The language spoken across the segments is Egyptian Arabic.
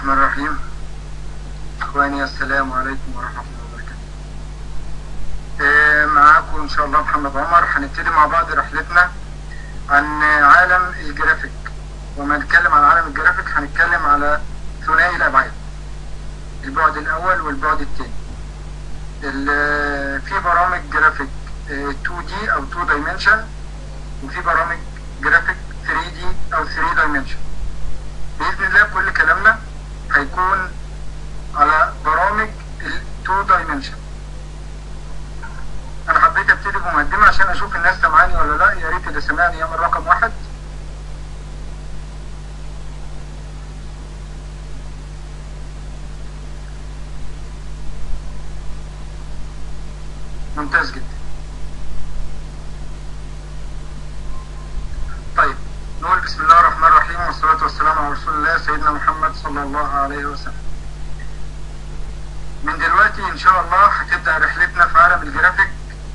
الرحمن الرحيم اخواني السلام عليكم ورحمة الله وبركاته آه، معاكم ان شاء الله محمد عمر هنبتدي مع بعض رحلتنا عن عالم الجرافيك وما نتكلم عن عالم الجرافيك هنتكلم على ثنائي الابعاد البعد الاول والبعد الثاني ال- في برامج جرافيك آه، 2D او 2 dimension وفي برامج جرافيك 3D او 3 dimension باذن الله كل كلامنا هيكون على برامج ال 2 dimension انا حبيت ابتدي بمقدمه عشان اشوف الناس سامعاني ولا لا يا ريت اللي سمعني يعمل رقم واحد ممتاز جدا طيب نقول بسم الله الرحمن الرحيم والصلاة والسلام على رسول الله سيدنا محمد صلى الله عليه وسلم من دلوقتي ان شاء الله هتبدأ رحلتنا في عالم الجرافيك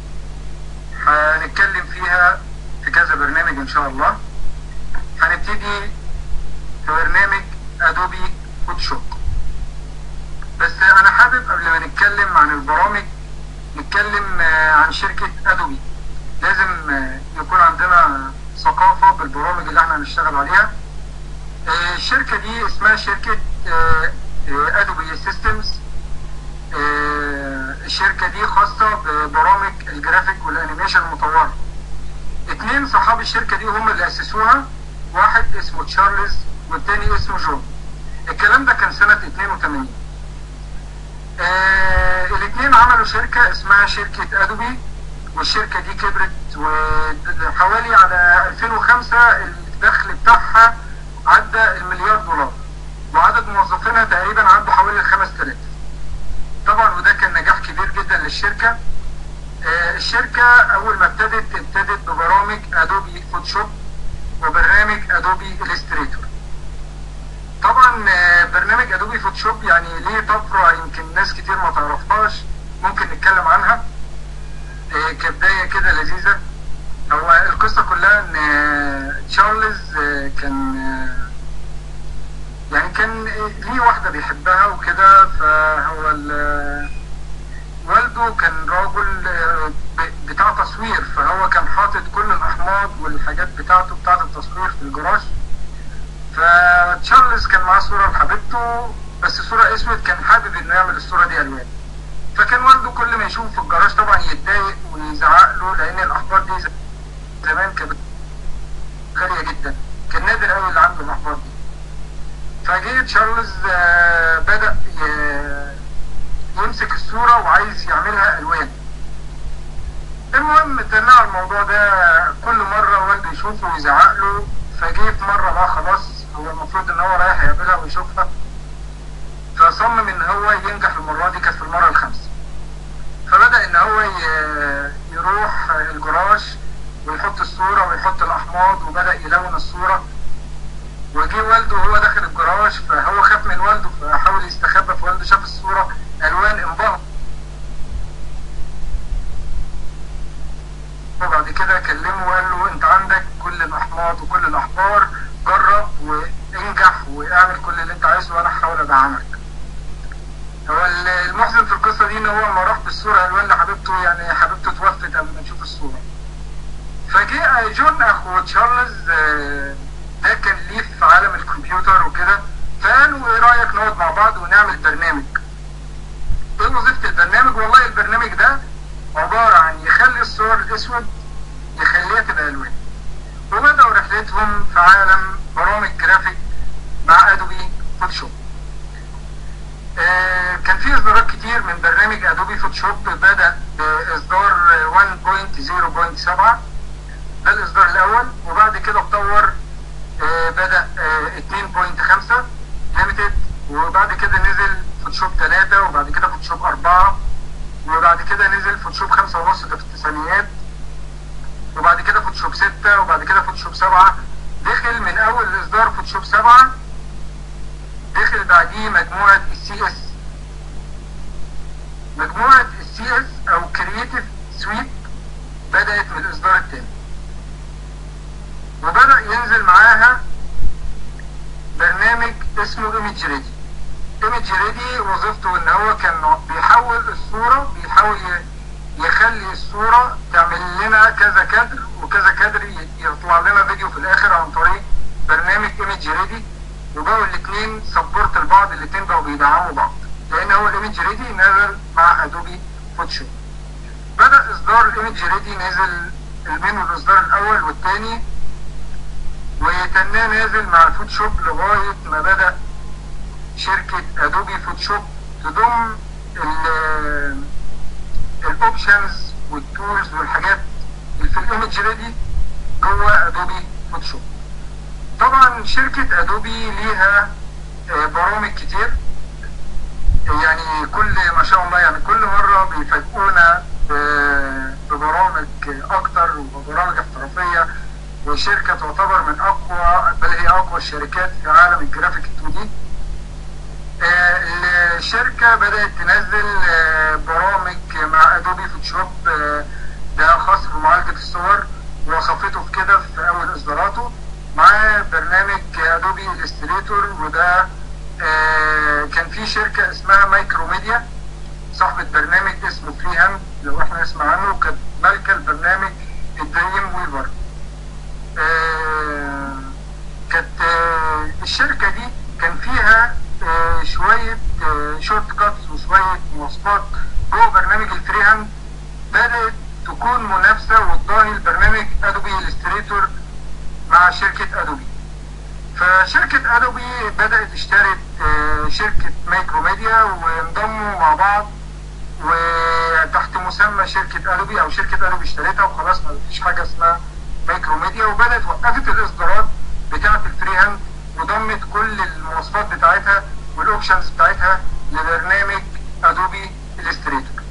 هنتكلم فيها في كذا برنامج ان شاء الله هنبتدي في برنامج ادوبي فوتوشوب بس انا حابب قبل ما نتكلم عن البرامج نتكلم آه، عن شركة ادوبي لازم آه، يكون عندنا ثقافة بالبرامج اللي احنا هنشتغل عليها آه، الشركة دي اسمها شركة ادوبي سيستمز الشركة دي خاصة ببرامج الجرافيك والانيميشن المطورة اتنين صحاب الشركة دي هم اللي اسسوها واحد اسمه تشارلز والتاني اسمه جون الكلام ده كان سنة 82 آه الاثنين عملوا شركة اسمها شركة ادوبي والشركة دي كبرت وحوالي على 2005 الدخل بتاعها عدى المليار دولار وعدد موظفينها تقريبا عدوا حوالي ال 5000 طبعا وده كان نجاح كبير جدا للشركة آه الشركة اول ما ابتدت ابتدت ببرامج ادوبي فوتوشوب وبرنامج ادوبي الستريتور طبعا آه، برنامج ادوبي فوتوشوب يعني ليه طفره يمكن ناس كتير ما تعرفهاش ممكن نتكلم عنها آه، كبدايه كده لذيذه هو القصه كلها ان آه، تشارلز آه، كان آه، يعني كان آه، ليه واحده بيحبها وكده فهو ال- والده كان راجل آه، ب- بتاع تصوير فهو كان حاطط كل الاحماض والحاجات بتاعته بتاعت التصوير في الجراج فتشارلز كان معاه صورة لحبيبته بس صورة اسود كان حابب انه يعمل الصورة دي الوان فكان والده كل ما يشوفه في الجراج طبعا يتضايق ويزعق له لان الاحبار دي زمان كانت غالية جدا كان نادر قوي اللي عنده الاحبار دي فجه تشارلز آه، بدأ ي- يمسك الصورة وعايز يعملها الوان المهم تنع الموضوع ده كل مرة والده يشوفه ويزعق له فجه في مرة بقى خلاص هو المفروض ان هو رايح يقابلها ويشوفها فصمم ان هو ينجح المرة دي كانت في المرة الخامسة فبدأ ان هو ي- يروح الجراج ويحط الصورة ويحط الأحماض وبدأ يلون الصورة وجه والده وهو داخل الجراج فهو خاف من والده فحاول يستخبى فوالده شاف الصورة ألوان انبهر وبعد كده كلمه وقال له انت عندك كل الاحماض وكل الاحبار جرب وانجح واعمل كل اللي انت عايزه وانا هحاول ادعمك هو ال- المحزن في القصه دي ان هو لما راح بالصوره الوان لحبيبته يعني حبيبته توفت قبل ما نشوف الصوره فجه جون اخو تشارلز آه، ده كان ليه في عالم الكمبيوتر وكده فقالوا ايه رايك نقعد مع بعض ونعمل برنامج ايه وظيفه البرنامج والله البرنامج ده عبارة عن يخلي الصور الأسود يخليها تبقى ألوان وبدأوا رحلتهم في عالم برامج جرافيك مع أدوبي فوتوشوب آه، كان في إصدارات كتير من برنامج أدوبي فوتوشوب بدأ بإصدار 1.0.7 ده الإصدار الأول وبعد كده اتطور آه، بدأ آه، 2.5 ليميتد وبعد كده نزل فوتوشوب 3 وبعد كده فوتوشوب 4 وبعد كده نزل فوتوشوب خمسة ونص ده في التسعينيات وبعد كده فوتوشوب ستة وبعد كده فوتوشوب سبعة دخل من أول إصدار فوتوشوب سبعة دخل بعديه مجموعة السي اس مجموعة السي اس أو كرييتيف سويت بدأت من الإصدار الثاني وبدأ ينزل معاها برنامج اسمه ايمج ريدي ايمج ريدي وظيفته ان هو كان بيحول الصوره بيحاول يخلي الصوره تعمل لنا كذا كادر وكذا كادر يطلع لنا فيديو في الاخر عن طريق برنامج ايمج ريدي وبقوا الاثنين سبورت لبعض الاثنين بقوا بيدعموا بعض لان هو الايمج ريدي نزل مع ادوبي فوتوشوب بدا اصدار الايمج ريدي نزل منه الاصدار الاول والثاني وتناه نازل مع الفوتوشوب لغايه ما بدا شركه ادوبي فوتوشوب تضم الاوبشنز والتولز والحاجات اللي في الايمج ريدي جوه ادوبي فوتوشوب طبعا شركة ادوبي ليها برامج كتير يعني كل ما شاء الله يعني كل مرة بيفاجئونا ببرامج اكتر وبرامج احترافية وشركة تعتبر من اقوى بل هي اقوى الشركات في عالم الجرافيك 2 دي الشركة بدأت تنزل برامج مع ادوبي فوتوشوب ده خاص بمعالجة الصور وصفته في كده في اول اصداراته معاه برنامج ادوبي الستريتور وده آه كان في شركة اسمها مايكرو ميديا صاحبة برنامج اسمه فري هاند لو احنا نسمع عنه كانت مالكة البرنامج الدريم ويفر آه كانت آه الشركة دي كان فيها آه شوية آه شورت كاتس وشوية مواصفات جوه برنامج الفري هاند بدأت تكون منافسة وتضاهي البرنامج ادوبي الستريتور مع شركة ادوبي فشركة ادوبي بدأت اشترت شركة مايكرو ميديا وانضموا مع بعض وتحت مسمى شركة ادوبي او شركة ادوبي اشتريتها وخلاص ما فيش حاجة اسمها مايكرو ميديا وبدأت وقفت الاصدارات بتاعة الفري هاند وضمت كل المواصفات بتاعتها والاوبشنز بتاعتها لبرنامج ادوبي الستريتور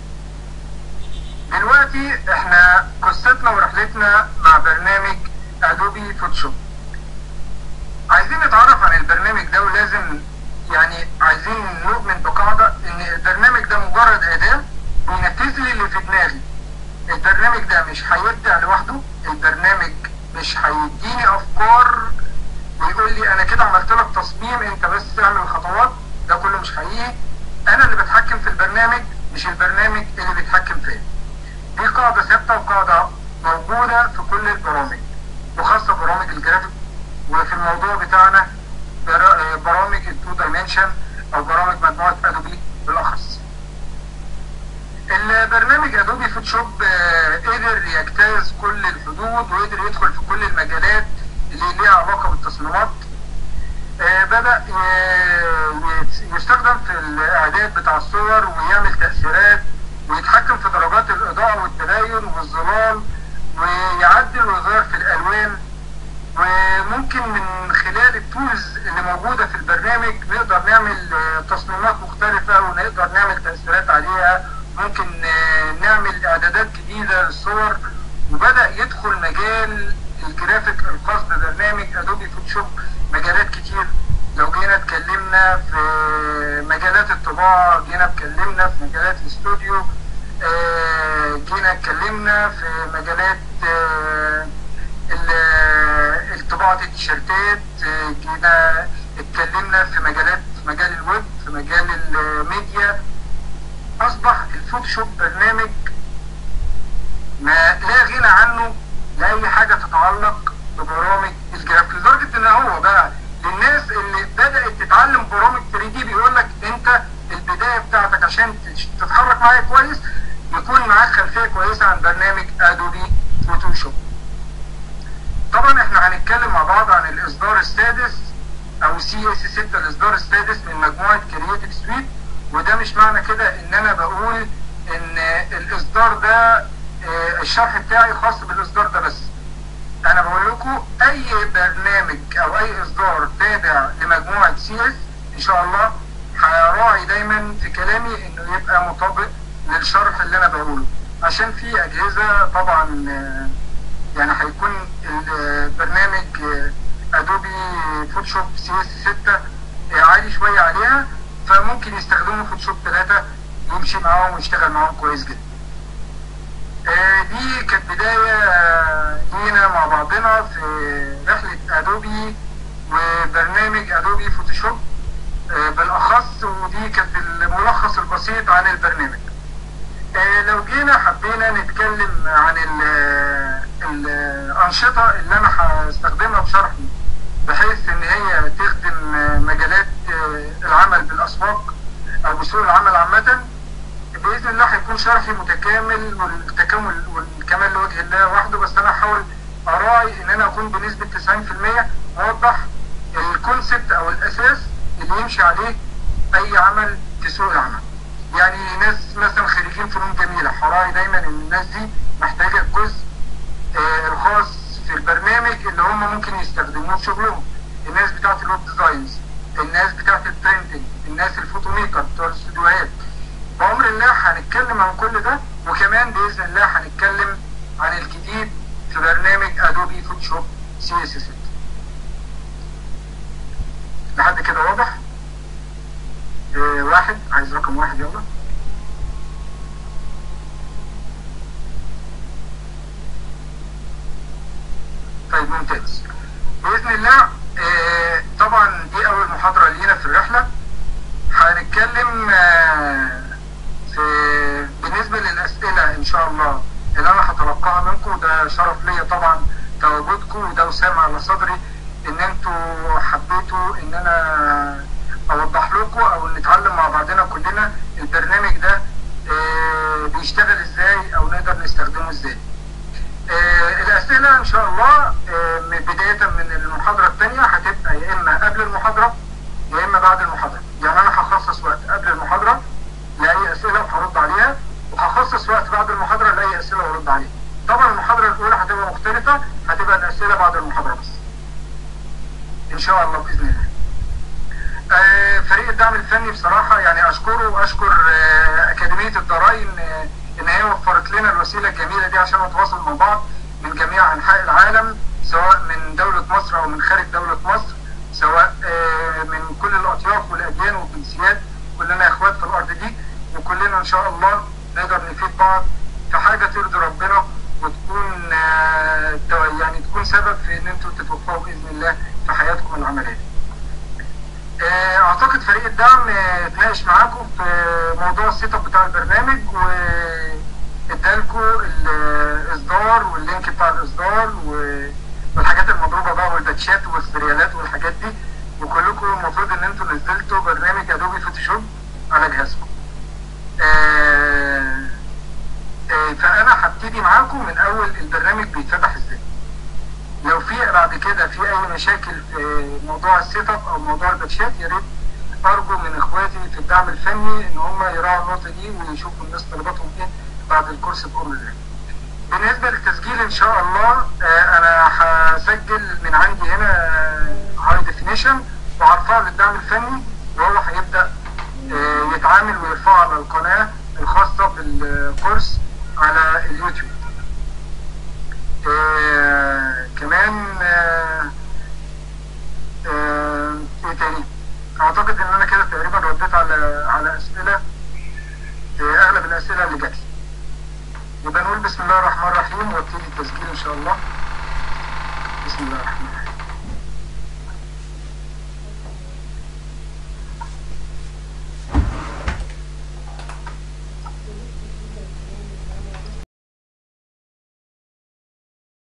دلوقتي احنا قصتنا ورحلتنا مع برنامج ادوبي فوتوشوب عايزين نتعرف عن البرنامج ده ولازم يعني عايزين نؤمن بقاعدة ان البرنامج ده مجرد اداة بينفذ لي اللي في دماغي البرنامج ده مش هيبدع لوحده البرنامج مش هيديني افكار ويقول لي انا كده عملت لك تصميم انت بس تعمل الخطوات ده كله مش حقيقي انا اللي بتحكم في البرنامج مش البرنامج اللي بيتحكم فيا دي قاعدة ثابتة وقاعدة موجودة في كل البرامج وخاصة برامج الجرافيك وفي الموضوع بتاعنا برامج التو دايمنشن او برامج مجموعة ادوبي بالاخص البرنامج ادوبي فوتوشوب قدر يجتاز كل الحدود وقدر يدخل في كل المجالات اللي ليها علاقة بالتصميمات بدأ يستخدم في الاعداد بتاع الصور ويعمل تأثيرات ويتحكم في درجات الاضاءة والتباين والظلال ويعدل ويغير في الالوان وممكن من خلال التولز اللي موجودة في البرنامج نقدر نعمل تصميمات مختلفة ونقدر نعمل تأثيرات عليها ممكن نعمل اعدادات جديدة للصور وبدأ يدخل مجال الجرافيك الخاص ببرنامج ادوبي فوتوشوب مجالات كتير لو جينا اتكلمنا في مجالات الطباعة جينا اتكلمنا في مجالات الاستوديو جينا اتكلمنا في مجالات طباعة التيشيرتات جينا اتكلمنا في مجالات في مجال الويب في مجال الميديا اصبح الفوتوشوب برنامج ما لا غنى عنه لاي حاجة تتعلق ببرامج الجرافيك لدرجة ان هو بقى للناس اللي بدأت تتعلم برامج 3 دي بيقول لك انت البداية بتاعتك عشان تتحرك معايا كويس يكون معاك خلفية كويسة عن برنامج ادوبي فوتوشوب طبعا احنا هنتكلم مع بعض عن الاصدار السادس او سي اس 6 الاصدار السادس من مجموعة كرييتيف سويت وده مش معنى كده ان انا بقول ان الاصدار ده اه الشرح بتاعي خاص بالاصدار ده بس انا بقول لكم اي برنامج او اي اصدار تابع لمجموعة سي اس ان شاء الله هراعي دايما في كلامي انه يبقى مطابق للشرح اللي انا بقوله عشان في اجهزة طبعا اه يعني هيكون البرنامج ادوبي فوتوشوب سي اس 6 عالي شويه عليها فممكن يستخدموا فوتوشوب 3 يمشي معاهم ويشتغل معاهم كويس جدا. دي كانت بدايه لينا مع بعضنا في رحله ادوبي وبرنامج ادوبي فوتوشوب آه، بالاخص ودي كانت الملخص البسيط عن البرنامج آه، لو جينا حبينا نتكلم عن ال- الانشطه اللي انا هستخدمها في شرحي بحيث ان هي تخدم آه، مجالات آه، العمل بالاسواق او بسوق العمل عامه باذن الله هيكون شرحي متكامل والتكامل والكمال لوجه الله وحده بس انا هحاول اراعي ان انا اكون بنسبه 90% موضح الكونسبت او الاساس اللي يمشي عليه اي عمل في سوق العمل. يعني ناس مثلا خريجين فنون جميله هراعي دايما ان الناس دي محتاجه الجزء آه، الخاص في البرنامج اللي هم ممكن يستخدموه في شغلهم. الناس بتاعت الويب ديزاينز، الناس بتاعت البرينتنج، الناس الفوتو ميكر بتوع الاستوديوهات. بأمر الله هنتكلم عن كل ده وكمان بإذن الله هنتكلم عن الجديد في برنامج ادوبي فوتوشوب سي اس اس لحد كده واضح؟ اه واحد عايز رقم واحد يلا طيب ممتاز بإذن الله اه طبعا دي أول محاضرة لينا في الرحلة هنتكلم آه، في بالنسبة للأسئلة إن شاء الله اللي أنا هتلقاها منكم ده شرف ليا طبعا تواجدكم وده وسام على صدري إن أنتوا حبيتوا إن أنا أوضح لكم أو نتعلم مع بعضنا كلنا البرنامج ده آه، بيشتغل إزاي أو نقدر نستخدمه إزاي. آه، الأسئلة إن شاء الله آه، من بداية من المحاضرة الثانية هتبقى يا إما قبل المحاضرة يا إما بعد المحاضرة، يعني أنا هخصص وقت قبل المحاضرة لأي أسئلة وهرد عليها، وهخصص وقت بعد المحاضرة لأي أسئلة وأرد عليها. طبعا المحاضرة الأولى هتبقى مختلفة، هتبقى الأسئلة بعد المحاضرة بس. إن شاء الله بإذن الله. آه، فريق الدعم الفني بصراحة يعني أشكره وأشكر آه، أكاديمية الضراين آه، إن هي وفرت لنا الوسيلة الجميلة دي عشان نتواصل مع بعض من جميع أنحاء العالم سواء من دولة مصر أو من خارج دولة مصر سواء آه، من كل الأطياف والأديان والجنسيات كلنا إخوات في الأرض دي وكلنا إن شاء الله نقدر نفيد بعض في حاجة ترضي ربنا وتكون آه، تو- يعني تكون سبب في إن أنتوا تتوفقوا بإذن الله في حياتكم العملية. آه، اعتقد فريق الدعم آه، اتناقش معاكم في موضوع السيت اب بتاع البرنامج وادالكم الاصدار واللينك بتاع الاصدار و- والحاجات المضروبه بقى والباتشات والسريالات والحاجات دي وكلكم المفروض ان انتوا نزلتوا برنامج ادوبي فوتوشوب على جهازكم. آه، آه، فانا هبتدي معاكم من اول البرنامج بيتفتح ازاي. لو في بعد كده في اي مشاكل في موضوع السيت اب او موضوع الباتشات يا ريت ارجو من اخواتي في الدعم الفني ان هم يراعوا النقطه دي ويشوفوا الناس طلباتهم ايه بعد الكورس بامر الله. بالنسبه للتسجيل ان شاء الله آه، انا هسجل من عندي هنا هاي ديفينيشن وهرفعه للدعم الفني وهو هيبدا آه، يتعامل ويرفعه على القناه الخاصه بالكورس على اليوتيوب. آه، كمان آه، آه، ايه تاني اعتقد ان انا كده تقريبا رديت على على اسئله آه، اغلب الاسئله اللي جات لي يبقى نقول بسم الله الرحمن الرحيم وابتدي التسجيل ان شاء الله بسم الله الرحمن الرحيم